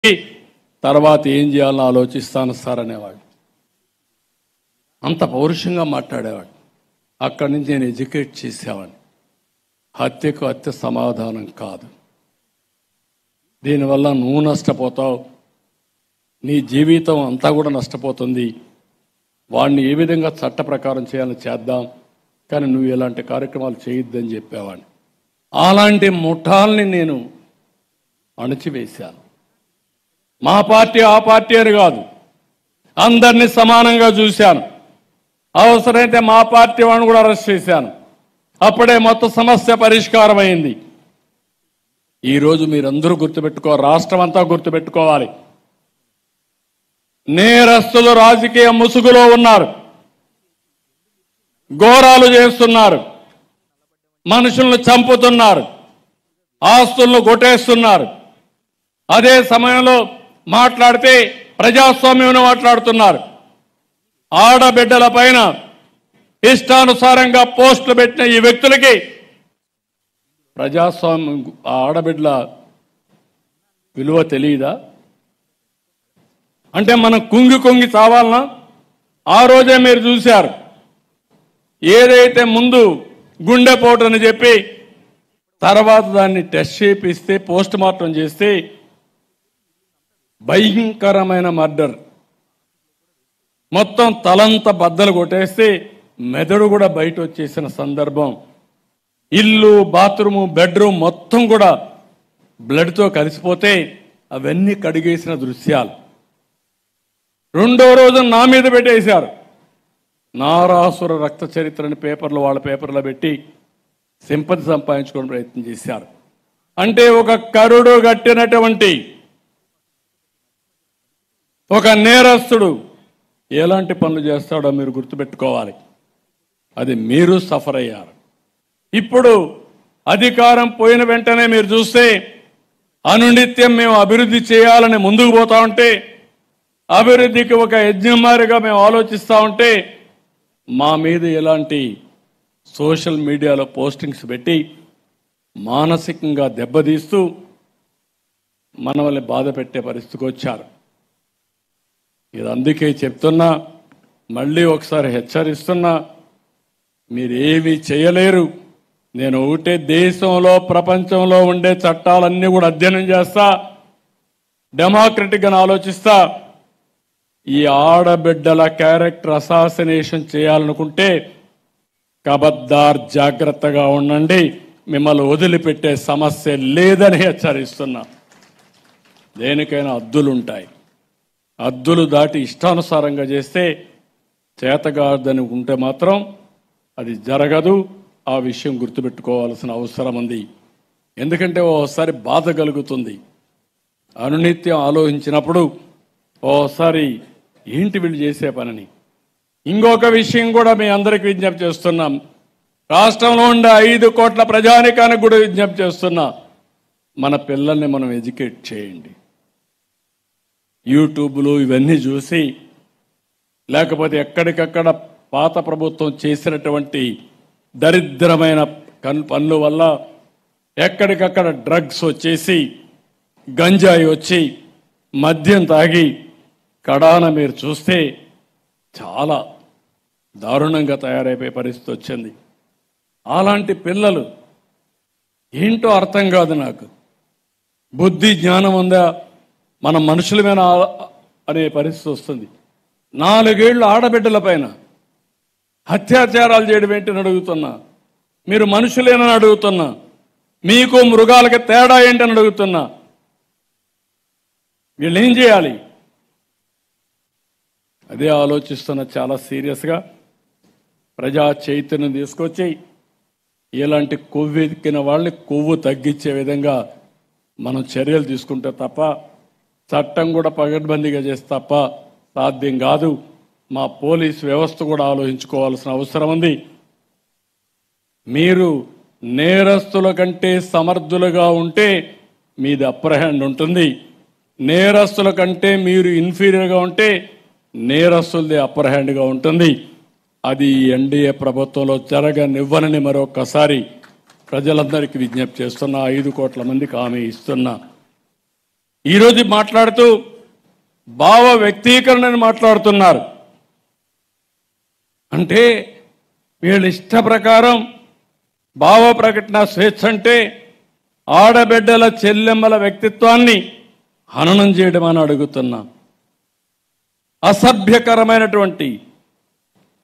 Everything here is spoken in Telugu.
తర్వాత ఏం చేయాలో ఆలోచిస్తాను సార్ అనేవాడు అంత పౌరుషంగా మాట్లాడేవాడు అక్కడి నుంచి నేను ఎడ్యుకేట్ చేసేవాడిని హత్యకు హత్య సమాధానం కాదు దీనివల్ల నువ్వు నష్టపోతావు నీ జీవితం అంతా కూడా నష్టపోతుంది వాడిని ఏ విధంగా చట్ట ప్రకారం చేయాలని చేద్దాం కానీ నువ్వు ఇలాంటి కార్యక్రమాలు చేయొద్దని చెప్పేవాడిని అలాంటి ముఠాల్ని నేను అణచివేశాను మా పార్టీ ఆ పార్టీ అని కాదు అందరినీ సమానంగా చూశాను అవసరమైతే మా పార్టీ వాడిని కూడా అరెస్ట్ చేశాను అప్పుడే మొత్తం సమస్య పరిష్కారం అయింది ఈరోజు మీరందరూ గుర్తుపెట్టుకో రాష్ట్రం అంతా గుర్తుపెట్టుకోవాలి నేరస్తులు రాజకీయ ముసుగులో ఉన్నారు ఘోరాలు చేస్తున్నారు మనుషులను చంపుతున్నారు ఆస్తులను కొట్టేస్తున్నారు అదే సమయంలో మాట్లాడితే ప్రజాస్వామ్యం మాట్లాడుతున్నారు ఆడబిడ్డల పైన ఇష్టానుసారంగా పోస్టులు పెట్టిన ఈ వ్యక్తులకి ప్రజాస్వామ్యం ఆ ఆడబిడ్డల విలువ తెలియదా అంటే మనం కుంగి కుంగి చావాలనా ఆ రోజే మీరు చూశారు ఏదైతే ముందు గుండెపోటు అని చెప్పి తర్వాత దాన్ని టెస్ట్ చేపిస్తే పోస్ట్ మార్టం చేస్తే భయంకరమైన మర్డర్ మొత్తం తలంత బద్దలు కొట్టేస్తే మెదడు కూడా బయట వచ్చేసిన సందర్భం ఇల్లు బాత్రూము బెడ్రూమ్ మొత్తం కూడా బ్లడ్తో కలిసిపోతే అవన్నీ కడిగేసిన దృశ్యాలు రెండో రోజు నా మీద పెట్టేశారు నారాసుర రక్త చరిత్రని పేపర్లు వాళ్ళ పేపర్లో పెట్టి సింపతి సంపాదించుకోవడం ప్రయత్నం చేశారు అంటే ఒక కరుడు కట్టినటువంటి ఒక నేరస్తుడు ఎలాంటి పనులు చేస్తాడో మీరు గుర్తుపెట్టుకోవాలి అది మీరు సఫర్ అయ్యారు ఇప్పుడు అధికారం పోయిన వెంటనే మీరు చూస్తే అనునిత్యం మేము అభివృద్ధి చేయాలని ముందుకు పోతా ఉంటే అభివృద్ధికి ఒక యజ్ఞమారిగా మేము ఆలోచిస్తూ ఉంటే మా మీద ఎలాంటి సోషల్ మీడియాలో పోస్టింగ్స్ పెట్టి మానసికంగా దెబ్బతీస్తూ మనల్ని బాధ పెట్టే పరిస్థితికి వచ్చారు ఇది అందుకే చెప్తున్నా మళ్ళీ ఒకసారి హెచ్చరిస్తున్నా మీరు ఏమీ చేయలేరు నేను ఒకటే దేశంలో ప్రపంచంలో ఉండే చట్టాలన్నీ కూడా అధ్యయనం చేస్తా డెమోక్రటిక్గా ఆలోచిస్తా ఈ ఆడబిడ్డల క్యారెక్టర్ అసాసినేషన్ చేయాలనుకుంటే కబద్దార్ జాగ్రత్తగా ఉండండి మిమ్మల్ని వదిలిపెట్టే సమస్య లేదని హెచ్చరిస్తున్నా దేనికైనా అద్దులుంటాయి అద్దులు దాటి ఇష్టానుసారంగా చేస్తే చేతగాదని ఉంటే మాత్రం అది జరగదు ఆ విషయం గుర్తుపెట్టుకోవాల్సిన అవసరం ఉంది ఎందుకంటే ఓసారి బాధ కలుగుతుంది అనునిత్యం ఆలోచించినప్పుడు ఓసారి ఏంటి వీళ్ళు చేసే పనిని ఇంకొక విషయం కూడా మీ అందరికి విజ్ఞప్తి చేస్తున్నాం రాష్ట్రంలో ఉండే ఐదు కోట్ల ప్రజానికానికి కూడా విజ్ఞప్తి చేస్తున్నా మన పిల్లల్ని మనం ఎడ్యుకేట్ చేయండి యూట్యూబ్లు ఇవన్నీ చూసి లేకపోతే ఎక్కడికక్కడ పాత ప్రభుత్వం చేసినటువంటి దరిద్రమైన కన్ పనుల వల్ల ఎక్కడికక్కడ డ్రగ్స్ వచ్చేసి గంజాయి వచ్చి మద్యం తాగి కడాన మీరు చూస్తే చాలా దారుణంగా తయారైపోయే పరిస్థితి వచ్చింది అలాంటి పిల్లలు ఏంటో అర్థం కాదు నాకు బుద్ధి జ్ఞానం ఉందా మన మనుషులమైన అనే పరిస్థితి వస్తుంది నాలుగేళ్లు ఆడబిడ్డల పైన అత్యాచారాలు చేయడం ఏంటని అడుగుతున్నా మీరు మనుషులేనని అడుగుతున్నా మీకు మృగాలకి తేడా ఏంటని అడుగుతున్నా వీళ్ళు ఏం చేయాలి అదే ఆలోచిస్తున్న చాలా సీరియస్గా ప్రజా చైతన్యం తీసుకొచ్చి ఇలాంటి కొవ్వు ఎక్కిన వాళ్ళని కొవ్వు తగ్గించే విధంగా మనం చర్యలు తీసుకుంటే తప్ప చట్టం కూడా పగడ్బందీగా చేస్తే తప్ప సాధ్యం కాదు మా పోలీస్ వ్యవస్థ కూడా ఆలోచించుకోవాల్సిన అవసరం ఉంది మీరు నేరస్తుల కంటే సమర్థులుగా ఉంటే మీది అప్పర్ హ్యాండ్ ఉంటుంది నేరస్తుల కంటే మీరు ఇన్ఫీరియర్గా ఉంటే నేరస్తులది అప్పర్ హ్యాండ్గా ఉంటుంది అది ఈ ఎన్డీఏ ప్రభుత్వంలో జరగనివ్వనని మరొకసారి ప్రజలందరికీ విజ్ఞప్తి చేస్తున్నా ఐదు కోట్ల మందికి హామీ ఇస్తున్నా ఈరోజు మాట్లాడుతూ భావ వ్యక్తీకరణని మాట్లాడుతున్నారు అంటే వీళ్ళ ఇష్ట ప్రకారం భావ ప్రకటన స్వేచ్ఛ అంటే ఆడబిడ్డల చెల్లెమ్మల వ్యక్తిత్వాన్ని హననం చేయడం అని అడుగుతున్నా అసభ్యకరమైనటువంటి